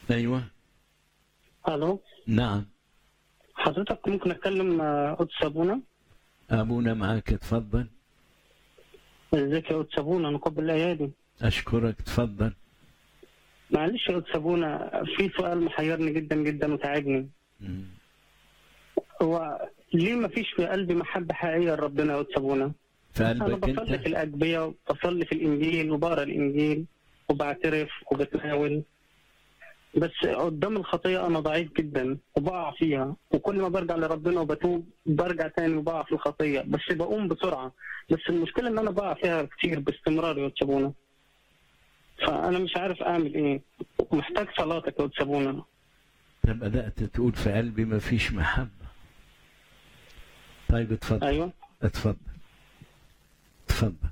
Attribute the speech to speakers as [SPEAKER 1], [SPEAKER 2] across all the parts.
[SPEAKER 1] ايوه
[SPEAKER 2] الو
[SPEAKER 1] نعم
[SPEAKER 2] حضرتك ممكن اتكلم مع قدس ابونا
[SPEAKER 1] ابونا معاك اتفضل
[SPEAKER 2] ازيك يا قدس ابونا نقبل الايادي
[SPEAKER 1] اشكرك اتفضل
[SPEAKER 2] معلش يا قدس ابونا في سؤال محيرني جدا جدا وتعبني
[SPEAKER 1] مم.
[SPEAKER 2] هو ليه ما فيش في قلبي محبه حقيقيه لربنا يا قدس ابونا
[SPEAKER 1] في
[SPEAKER 2] انا
[SPEAKER 1] قلبك
[SPEAKER 2] بصلي في
[SPEAKER 1] انت
[SPEAKER 2] الاجبيه وبصلي في الانجيل وبقرا الانجيل وبعترف وبتناول بس قدام الخطيه انا ضعيف جدا وبقع فيها وكل ما برجع لربنا وبتوب برجع تاني وبقع في الخطيه بس بقوم بسرعه بس المشكله ان انا بقع فيها كتير باستمرار يا تسابونا فانا مش عارف اعمل ايه محتاج صلاتك يا تسابونا
[SPEAKER 1] طب بدات تقول في قلبي ما فيش محبه طيب اتفضل
[SPEAKER 2] ايوه
[SPEAKER 1] اتفضل اتفضل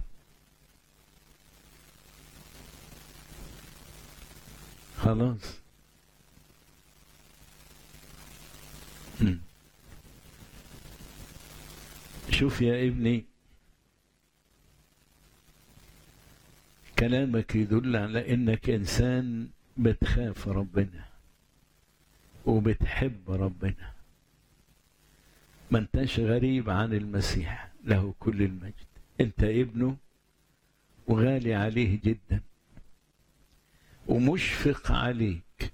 [SPEAKER 1] خلاص مم. شوف يا ابني كلامك يدل على انك انسان بتخاف ربنا وبتحب ربنا ما انتش غريب عن المسيح له كل المجد انت ابنه وغالي عليه جدا ومشفق عليك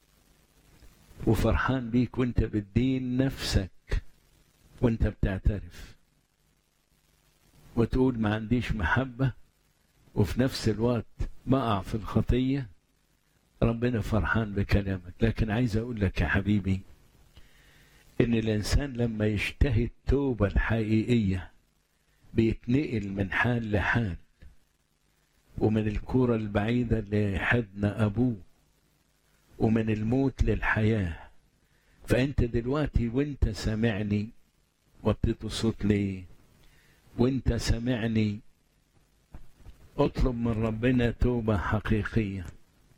[SPEAKER 1] وفرحان بيك وانت بتدين نفسك وانت بتعترف وتقول ما عنديش محبة وفي نفس الوقت بقع في الخطية ربنا فرحان بكلامك لكن عايز اقول لك يا حبيبي ان الانسان لما يشتهي التوبة الحقيقية بيتنقل من حال لحال ومن الكرة البعيدة لحضن أبوه ومن الموت للحياة فأنت دلوقتي وأنت سامعني وطيت صوت ليه وأنت سامعني اطلب من ربنا توبة حقيقية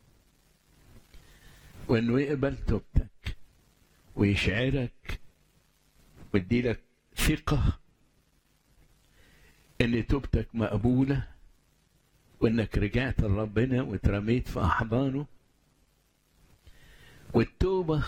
[SPEAKER 1] وإنه يقبل توبتك ويشعرك ويديلك ثقة إن توبتك مقبولة وإنك رجعت لربنا واترميت في أحضانه والتوبة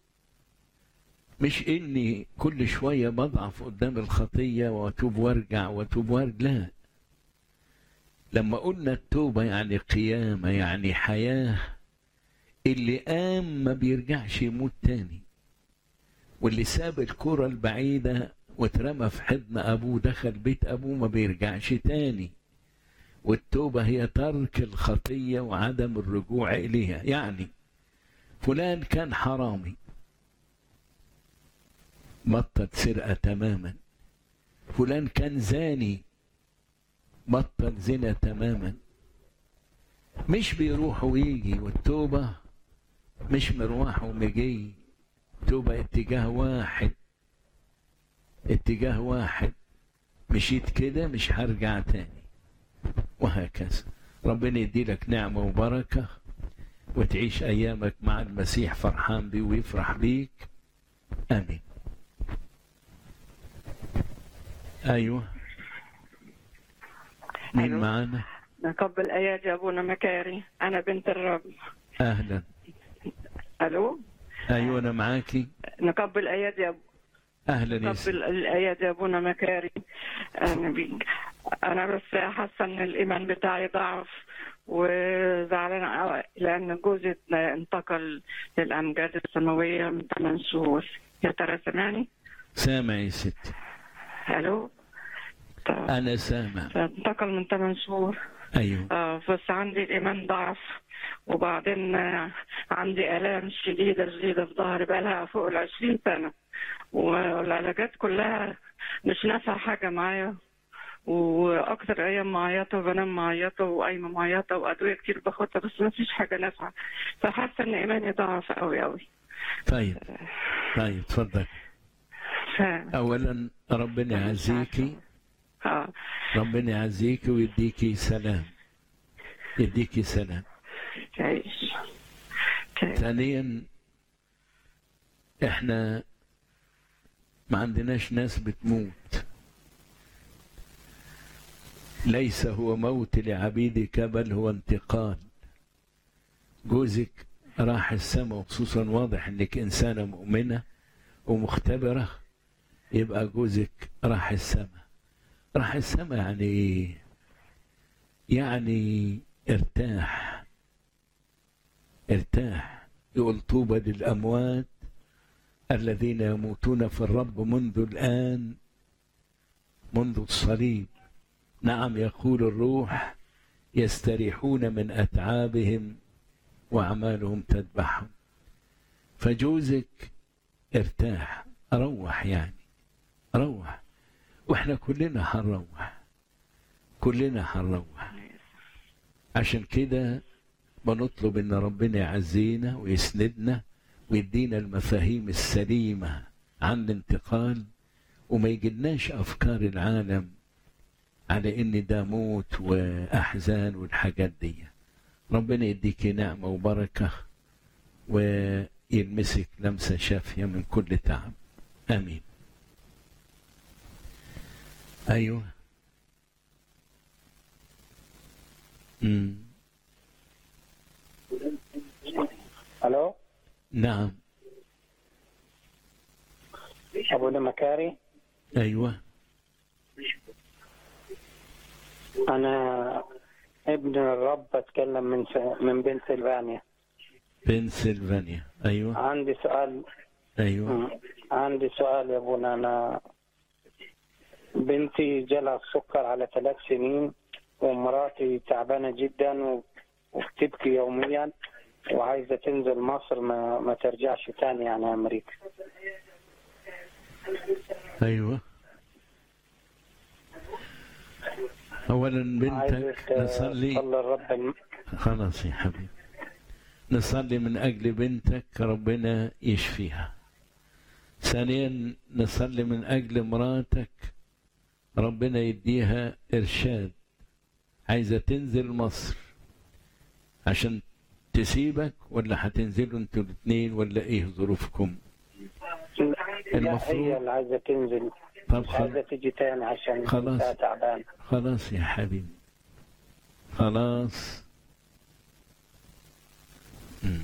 [SPEAKER 1] مش إني كل شوية بضعف قدام الخطية وأتوب وأرجع وأتوب وأرجع لا لما قلنا التوبة يعني قيامة يعني حياة اللي قام ما بيرجعش يموت تاني واللي ساب الكرة البعيدة واترمى في حضن أبوه دخل بيت أبوه ما بيرجعش تاني والتوبة هي ترك الخطية وعدم الرجوع إليها يعني فلان كان حرامي بطل سرقة تماما فلان كان زاني بطل زنا تماما مش بيروح ويجي والتوبة مش مروح ومجي توبة اتجاه واحد اتجاه واحد مشيت كده مش هرجع تاني وهكذا ربنا يديلك نعمة وبركة وتعيش أيامك مع المسيح فرحان بيه ويفرح بيك آمين أيوة مين
[SPEAKER 3] أيوة.
[SPEAKER 1] معانا
[SPEAKER 3] نقبل ايات يا ابونا مكاري انا بنت الرب
[SPEAKER 1] أهلا
[SPEAKER 3] الو
[SPEAKER 1] أيوة أنا معاكي
[SPEAKER 3] نقبل ايات يا
[SPEAKER 1] أهلا يا سيدي.
[SPEAKER 3] نقبل الايات يا ابونا مكاري انا بيك انا بس حاسه ان الايمان بتاعي ضعف وزعلانه قوي لان جوزي انتقل للامجاد السماويه من 8 شهور يا ترى سامعني؟
[SPEAKER 1] سامع يا ستي
[SPEAKER 3] الو طب،
[SPEAKER 1] أنا سامع
[SPEAKER 3] انتقل من 8 شهور
[SPEAKER 1] أيوة
[SPEAKER 3] آه بس عندي الإيمان ضعف وبعدين آه، عندي آلام شديدة شديدة في ظهري بقالها فوق العشرين سنة والعلاجات كلها مش نافعة حاجة معايا وأكتر أيام معيطة وبنام معيطة وقايمة معيطة وأدوية كتير باخدها بس ما فيش حاجة نافعة فحاسة إن إيماني ضعف أوي أوي
[SPEAKER 1] طيب طيب تفضل
[SPEAKER 3] ف...
[SPEAKER 1] أولا ربنا يعزيكي
[SPEAKER 3] آه
[SPEAKER 1] ربنا يعزيكي ويديكي سلام يديكي سلام
[SPEAKER 3] تعيش تعيش.
[SPEAKER 1] ثانيا احنا ما عندناش ناس بتموت ليس هو موت لعبيدك بل هو انتقال جوزك راح السماء وخصوصا واضح انك انسانه مؤمنه ومختبره يبقى جوزك راح السماء راح السماء يعني ايه يعني ارتاح ارتاح يقول طوبى للاموات الذين يموتون في الرب منذ الان منذ الصليب نعم يقول الروح يستريحون من اتعابهم واعمالهم تذبحهم فجوزك ارتاح روح يعني روح واحنا كلنا هنروح كلنا هنروح عشان كده بنطلب ان ربنا يعزينا ويسندنا ويدينا المفاهيم السليمه عن الانتقال وما يجيلناش افكار العالم على ان ده موت واحزان والحاجات دي ربنا يديك نعمه وبركه ويلمسك لمسه شافيه من كل تعب امين ايوه امم
[SPEAKER 4] الو
[SPEAKER 1] نعم
[SPEAKER 4] ابو مكاري
[SPEAKER 1] ايوه
[SPEAKER 4] انا ابن الرب اتكلم من س... من بنسلفانيا
[SPEAKER 1] بنسلفانيا ايوه
[SPEAKER 4] عندي سؤال
[SPEAKER 1] ايوه
[SPEAKER 4] مم. عندي سؤال يا ابونا انا بنتي جالها السكر على ثلاث سنين ومراتي تعبانه جدا و... وبتبكي يوميا وعايزه تنزل مصر ما, ما ترجعش تاني يعني امريكا
[SPEAKER 1] ايوه اولا بنتك
[SPEAKER 4] عايزك
[SPEAKER 1] نصلي
[SPEAKER 4] تصلي الرب الم...
[SPEAKER 1] خلاص يا حبيبي نصلي من أجل بنتك ربنا يشفيها ثانيا نصلي من أجل مراتك ربنا يديها إرشاد عايزة تنزل مصر عشان تسيبك ولا هتنزلوا انتوا الاثنين ولا ايه ظروفكم
[SPEAKER 4] لا
[SPEAKER 1] المفروض-
[SPEAKER 4] هي اللي عايزه تنزل
[SPEAKER 1] طب
[SPEAKER 4] مش عايزه
[SPEAKER 1] خلاص,
[SPEAKER 4] تيجي تاني عشان
[SPEAKER 1] خلاص.
[SPEAKER 4] بنتها تعبانه
[SPEAKER 1] خلاص يا حبيبي خلاص مم.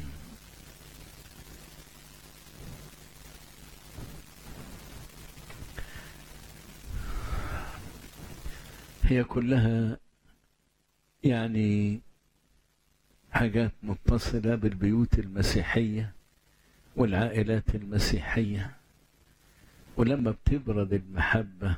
[SPEAKER 1] هي كلها يعني حاجات متصلة بالبيوت المسيحية والعائلات المسيحية ولما بتبرد المحبة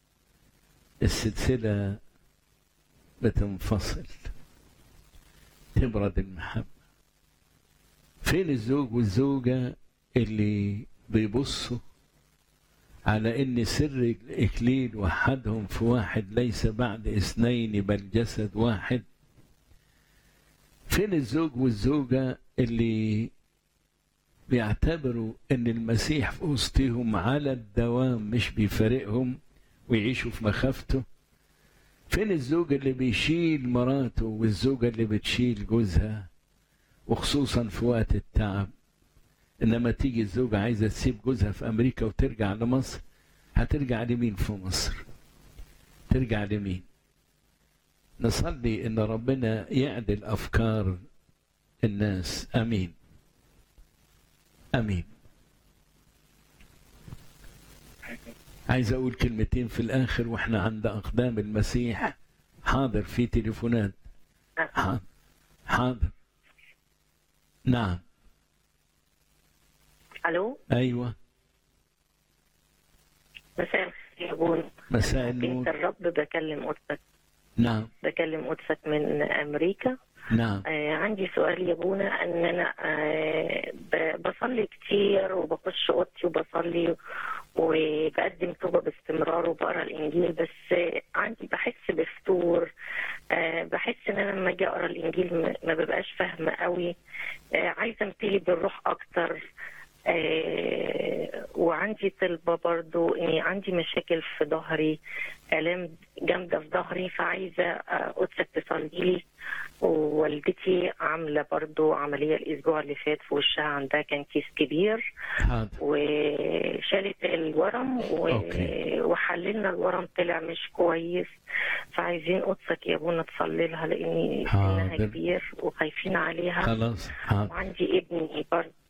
[SPEAKER 1] السلسلة بتنفصل تبرد المحبة فين الزوج والزوجة اللي بيبصوا على ان سر الاكليل وحدهم في واحد ليس بعد اثنين بل جسد واحد فين الزوج والزوجة اللي بيعتبروا ان المسيح في وسطهم على الدوام مش بيفارقهم ويعيشوا في مخافته فين الزوج اللي بيشيل مراته والزوجة اللي بتشيل جوزها وخصوصا في وقت التعب انما تيجي الزوجة عايزة تسيب جوزها في امريكا وترجع لمصر هترجع لمين في مصر ترجع لمين نصلي ان ربنا يعدل افكار الناس امين امين عايز اقول كلمتين في الاخر واحنا عند اقدام المسيح حاضر في تليفونات حاضر حاضر نعم
[SPEAKER 5] الو
[SPEAKER 1] ايوه
[SPEAKER 5] مساء الخير يا ابونا
[SPEAKER 1] مساء
[SPEAKER 5] بيت
[SPEAKER 1] النور
[SPEAKER 5] الرب بكلم قدسك
[SPEAKER 1] نعم
[SPEAKER 5] بكلم قدسك من امريكا
[SPEAKER 1] نعم
[SPEAKER 5] آه عندي سؤال يا ابونا ان انا آه ب- بصلي كتير وبخش اوضتي وبصلي وبقدم توبه باستمرار وبقرا الانجيل بس آه عندي بحس بفتور آه بحس ان انا لما اجي اقرا الانجيل ما- ما ببقاش فاهمه قوي آه عايزه امتلي بالروح اكتر آه وعندي طلبة برضو اني عندي مشاكل في ظهري الام جامدة في ظهري فعايزة آه، قدسك تصلي لي ووالدتي عاملة برضو عملية الاسبوع اللي فات في وشها عندها كان كيس كبير
[SPEAKER 1] حاضر
[SPEAKER 5] وشالت الورم و...
[SPEAKER 1] أوكي.
[SPEAKER 5] وحللنا الورم طلع مش كويس فعايزين قدسك يا ابونا تصلي لها لان
[SPEAKER 1] حاضر.
[SPEAKER 5] سنها كبير وخايفين عليها
[SPEAKER 1] خلاص حاضر
[SPEAKER 5] وعندي ابني برضه